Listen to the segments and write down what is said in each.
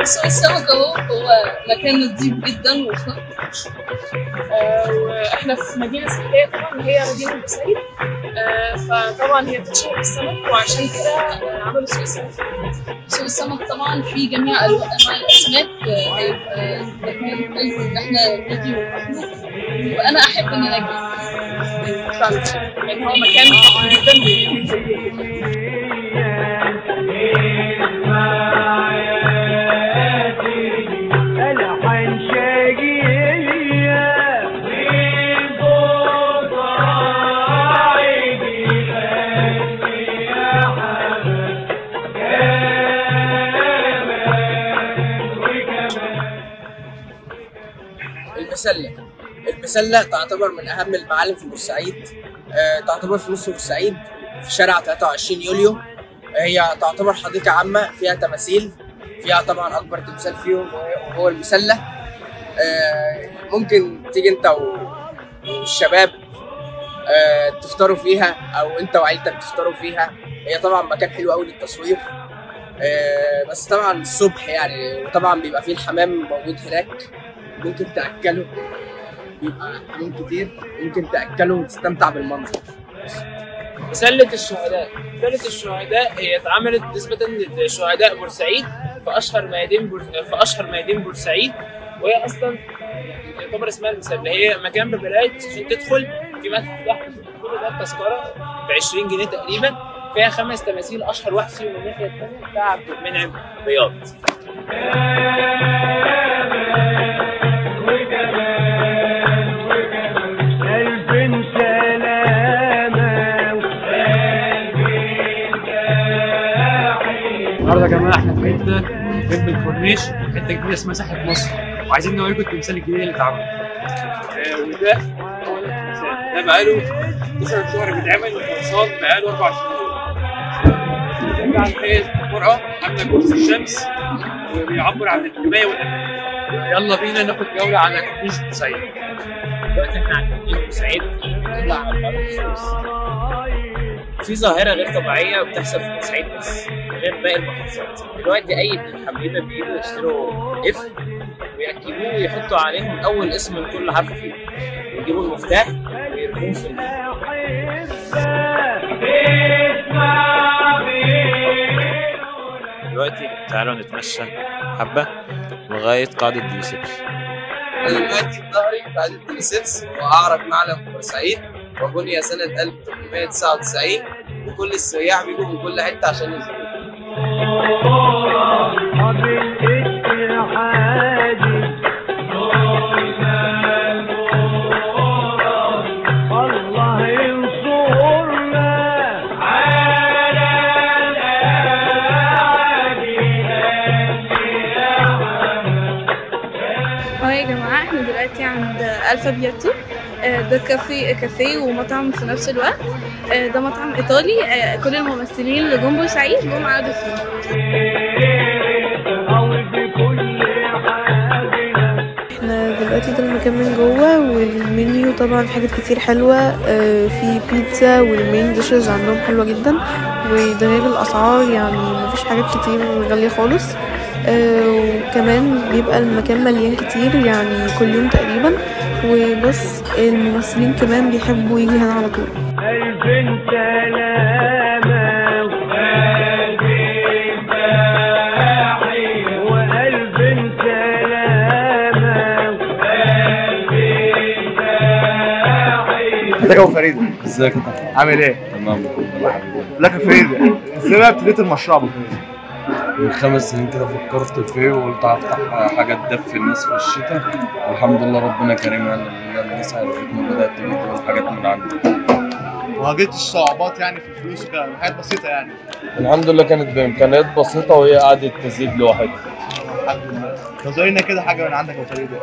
سوق السمك اهو هو مكان نظيف جدا وفخم آه، واحنا في مدينه ساحليه طبعا هي مدينه بورسعيد آه، فطبعا هي بتشهر بالسمك وعشان كده آه، عملوا سوق السمك سوق السمك طبعا فيه جميع أنواع أنواع الاسماك آه، هيبقى مكان حلو ان احنا نيجي ونروح وانا احب ان انا اجي فعلا لان هو مكان فخم جدا المسلة المسلة تعتبر من أهم المعالم في بورسعيد آه، تعتبر في نص بورسعيد في شارع 23 يوليو هي تعتبر حديقة عامة فيها تماثيل فيها طبعا أكبر تمثال فيهم وهو المسلة آه، ممكن تيجي أنت و- والشباب آه، تفطروا فيها أو أنت وعيلتك تفطروا فيها هي طبعا مكان حلو قوي للتصوير آه، بس طبعا الصبح يعني وطبعا بيبقى فيه الحمام موجود هناك ممكن تاكله بيبقى حمام كتير ممكن تاكله وتستمتع بالمنظر مسلة الشهداء مسلة الشهداء هي اتعملت نسبة لشهداء بورسعيد في أشهر ميادين بور... في أشهر ميادين بورسعيد وهي أصلا يعتبر اسمها المسلة هي مكان ببلاش عشان تدخل في متحف تحت كل ده التذكرة ب 20 جنيه تقريبا فيها خمس تماثيل أشهر واحد فيهم الناحية التانية بتاع عبد المنعم رياض النهارده يا جماعه احنا في حته جنب الكورنيش حته جديده اسمها ساحه مصر وعايزين نوريكم التمثال الجديد اللي اتعمل آه، وده هو التمثال. ده بقاله 9 شهور بيتعمل وخلصان بقاله اربع شهور ده عن هيئه المرأة عامله كرسي الشمس وبيعبر عن الحمايه والامان يلا بينا ناخد جوله على كورنيش بورسعيد دلوقتي احنا على كورنيش بورسعيد بنطلع على قناة السويس في ظاهرة غير طبيعية بتحصل في بورسعيد بس غير باقي المحافظات دلوقتي أي اتنين حبيبة بيجوا يشتروا اف ويركبوه ويحطوا عليهم أول اسم من كل حرف فيه ويجيبوا المفتاح ويرموه في ال- دلوقتي تعالوا نتمشى حبة لغاية قاعدة دي 6 انا دلوقتي في ظهري بعد التليسيبس واعرف معلم في بورسعيد وبني سنه 1899 وكل السياح بيجوا من كل حته عشان يزوروا اه يا جماعة احنا دلوقتي عند الفا بياتو آه، ده كافيه كافيه ومطعم في نفس الوقت آه، ده مطعم ايطالي آه، كل الممثلين اللي جم بورسعيد جم قعدوا فيه احنا دلوقتي ده المكان من جوه والمنيو طبعا في حاجات كتير حلوة آه، في بيتزا والمين ديشز عندهم حلوة جدا وده غير الأسعار يعني مفيش حاجات كتير غالية خالص آه، وكمان بيبقى المكان مليان كتير يعني كل يوم تقريبا وبس الممثلين كمان بيحبوا يجي هنا على طول ازيك يا ابو فريده ازيك انت عامل ايه؟ تمام والله حبيبي ازيك يا فريده ازاي بقى ابتديت المشروع ابو فريده؟ من خمس سنين كده فكرت فيه وقلت هفتح حاجة تدفي الناس في الشتاء والحمد لله ربنا كريم يعني الناس عرفتني وبدأت تجيب الحاجات من عندي واجهت الصعوبات يعني في الفلوس وكده حاجات بسيطه يعني الحمد لله كانت بإمكانيات بسيطة وهي قعدت تزيد لوحدها الحمد لله طب لنا كده حاجه من عندك يا ابو فريده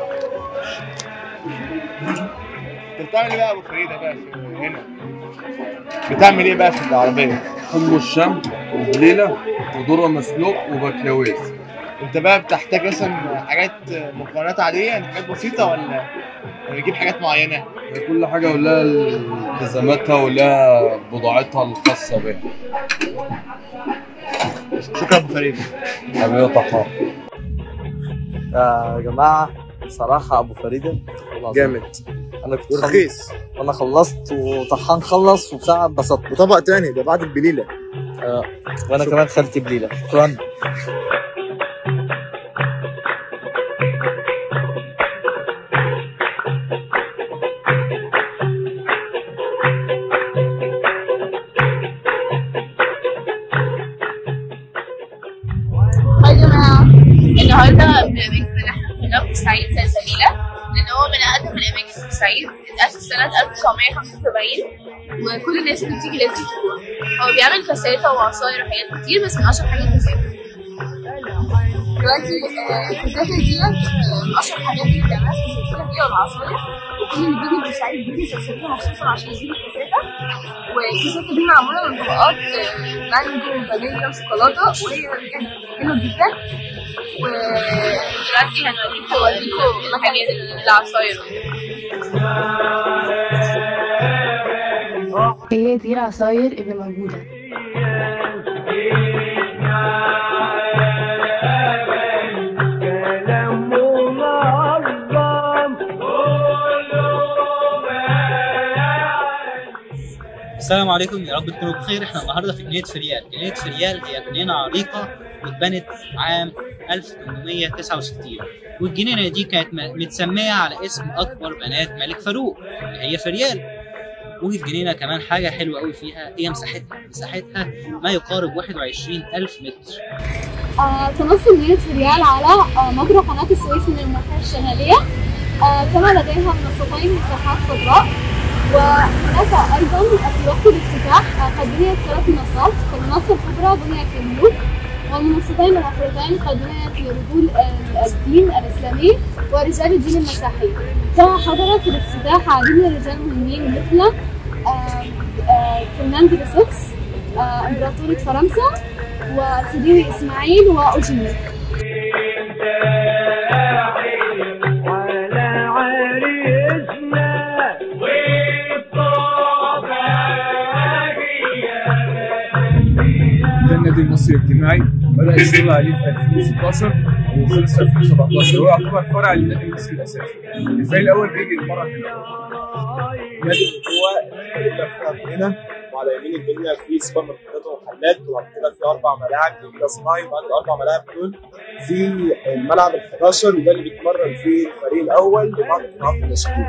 انت بتعمل ايه بقى يا ابو فريده بقى في هنا؟ بتعمل ايه بقى في العربيه؟ حمص الشام وبليلة وذرة مسلوق وبكلاويز انت بقى بتحتاج مثلا حاجات مكونات عاديه يعني حاجات بسيطه ولا ولا بتجيب حاجات معينه؟ كل حاجة ولها التزاماتها ولها بضاعتها الخاصة بها شكرا يا ابو فريده حبيبي طحار يا جماعة صراحة أبو فريدة جامد أنا كنت ورخيص أنا خلصت وطحان خلص وبساعة اتبسطت وطبق تاني ده بعد البليلة آه. وأنا كمان خالتي بليلة شكرا هاي يا جماعة النهاردة من الأماكن اللي احنا كنا في بورسعيد سلسبيلة لأن هو من أقدم الأماكن في بورسعيد اتأسس سنة 1975 وكل الناس اللي بتيجي لازم تروح هو بيعمل كاساتا وعصاير وحاجات كتير بس من أشهر حاجات كاساتا دلوقتي آه، الكاساتا ديت آه، من أشهر الحاجات اللي بيعملها في السلسلة هي العصاير وكل اللي بيجي بورسعيد بيجي سلسلتها مخصوصا عشان يجيب الكاساتا والكاساتا دي معمولة من طبقات آه، مانجو وفانيليا وشوكولاتة وهي بجد حلوة جدا ودلوقتي هنوريكم هوريكم مكانيات العصاير هي دي العصاير اللي موجودة السلام عليكم يا رب تكونوا بخير احنا النهارده في جنينه فريال جنينه فريال هي جنينه عريقه واتبنت عام 1869 والجنينه دي كانت م- متسميه على اسم اكبر بنات ملك فاروق اللي هي فريال والجنينه كمان حاجه حلوه قوي فيها هي مساحتها مساحتها ما يقارب 21000 متر آه، تنص مدينة فريال على آه، مجرى قناة السويس من الناحية الشمالية آه، كما لديها منصتين مساحات خضراء وهناك أيضا في وقت الافتتاح آه، قد بنيت ثلاث منصات فالمنصة الكبرى بنيت للملوك والمنصتين الأخرتين قد بنيت لرجول آه، الدين الإسلامي ورجال الدين المسيحي كما حضر في الافتتاح عديد من الرجال المهمين مثل آه، آه، فرناندو لسوكس آه، إمبراطورة فرنسا وخديوي إسماعيل وأوجيني ده النادي المصري الاجتماعي بدأ الشغل عليه في 2016 وخلص في 2017 هو يعتبر فرع للنادي المصري الأساسي. الفريق الأول بيجي يتمرن هنا. نادي القوة اللي هنا وعلى يمين الجنينة في سوبر ماركتات ومحلات وبعد كده في أربع ملاعب جديدة صناعي وبعد الأربع ملاعب دول في الملعب ال 11 وده اللي بيتمرن فيه الفريق الأول وبعض قطاعات الناشئين.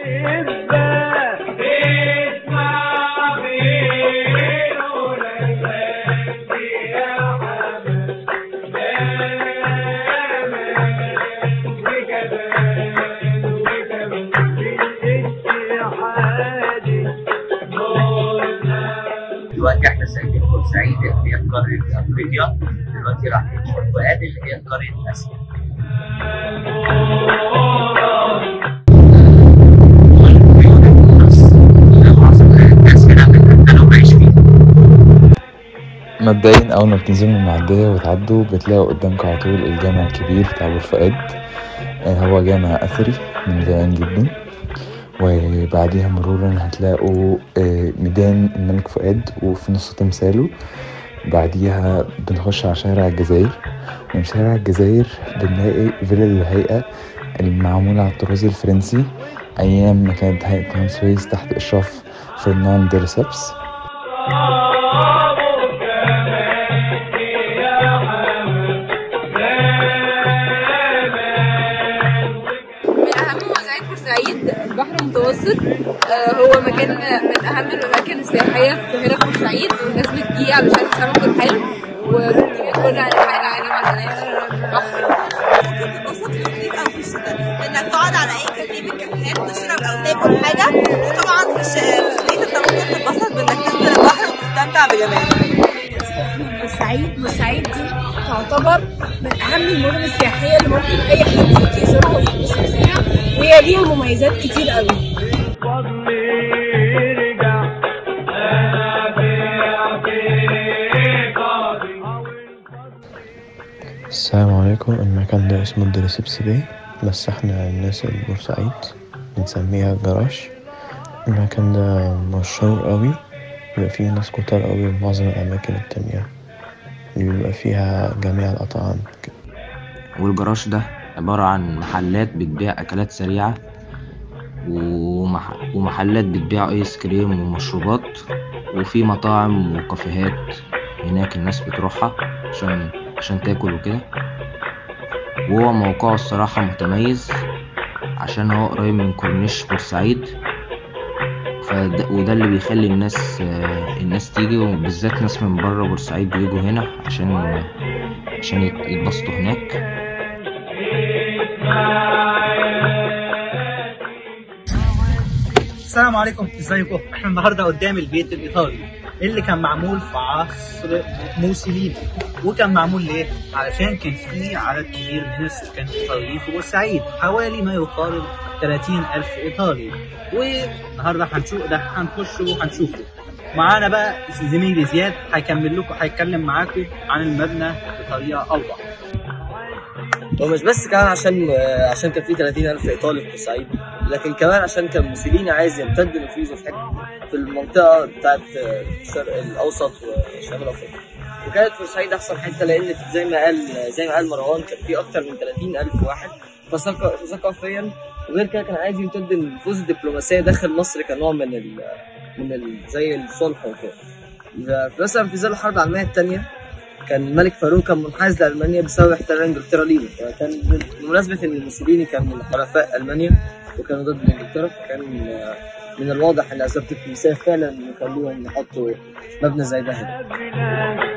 دلوقتي احنا سايبين بورسعيد اللي هي في قاره افريقيا دلوقتي رايحين بور فؤاد اللي هي في قاره اسيا الناس هنا انا وعايش فيه مبدئيا اول ما بتنزلوا من المعدية وتعدوا بتلاقوا قدامك على طول الجامع الكبير بتاع بور فؤاد آه، هو جامع اثري من زمان جدا وبعديها مرورا هتلاقوا آه، ميدان الملك فؤاد وفي نص تمثاله بعديها بنخش على شارع الجزائر ومن شارع الجزائر بنلاقي فيلا الهيئة المعمولة على الطراز الفرنسي أيام ما كانت هيئة قناة السويس تحت إشراف فرنان دي ريسبس من أهم مزايا بورسعيد البحر المتوسط آه، هو مكان من أهم الأماكن السياحية في هنا في بورسعيد والناس بتجي علشان السمك الحلو وبتيجي تتفرج على العالم على البحر انك تقعد على اي كافيه من الكافيهات تشرب او تاكل حاجه وطبعا في الش- في الصيف انت ممكن تتبسط بانك تنزل البحر وتستمتع بجماله بورسعيد بورسعيد دي تعتبر من اهم المدن السياحيه اللي ممكن اي حد يجي يزورها ويتبسط فيها وهي ليها مميزات كتير قوي السلام عليكم المكان ده اسمه الدريسبس باي بس احنا الناس البورسعيد بنسميها جراش المكان ده مشهور قوي بيبقى فيه ناس كتار قوي من معظم الأماكن التانية اللي بيبقى فيها جميع الأطعام والجراج ده عبارة عن محلات بتبيع أكلات سريعة ومح... ومحلات بتبيع آيس كريم ومشروبات وفي مطاعم وكافيهات هناك الناس بتروحها عشان عشان تاكل وكده وهو موقعه الصراحة متميز عشان هو قريب من كورنيش بورسعيد فده وده اللي بيخلي الناس آه، الناس تيجي وبالذات ناس من بره بورسعيد بيجوا هنا عشان عشان يت- يتبسطوا هناك السلام عليكم ازيكم احنا النهارده قدام البيت الايطالي اللي كان معمول في عصر موسوليني وكان معمول ليه؟ علشان كان فيه عدد كبير من السكان الايطاليين في بورسعيد حوالي ما يقارب 30 ألف إيطالي والنهارده هنشوف ده هنخش وهنشوفه معانا بقى زميلي زياد هيكمل لكم هيتكلم معاكم عن المبنى بطريقة أوضح ومش بس كمان عشان عشان كان في 30000 ايطالي في بورسعيد لكن كمان عشان كان موسوليني عايز يمتد نفوذه في حته في المنطقه بتاعت الشرق الاوسط وشمال افريقيا وكانت بورسعيد احسن حته لان زي ما قال زي ما قال مروان كان في اكتر من 30000 واحد فثق- فثقافيا وغير كده كان عايز يمتد النفوذ الدبلوماسيه داخل مصر كنوع من ال من ال زي الصلح وكده مثلا في ظل الحرب العالميه الثانيه كان الملك فاروق كان منحاز لالمانيا بسبب احتلال انجلترا ليه فكان بمناسبه ان موسوليني كان من حلفاء المانيا وكانوا ضد انجلترا فكان آه، من الواضح ان اسباب دبلوماسيه فعلا يخلوهم يحطوا مبنى زي ده هنا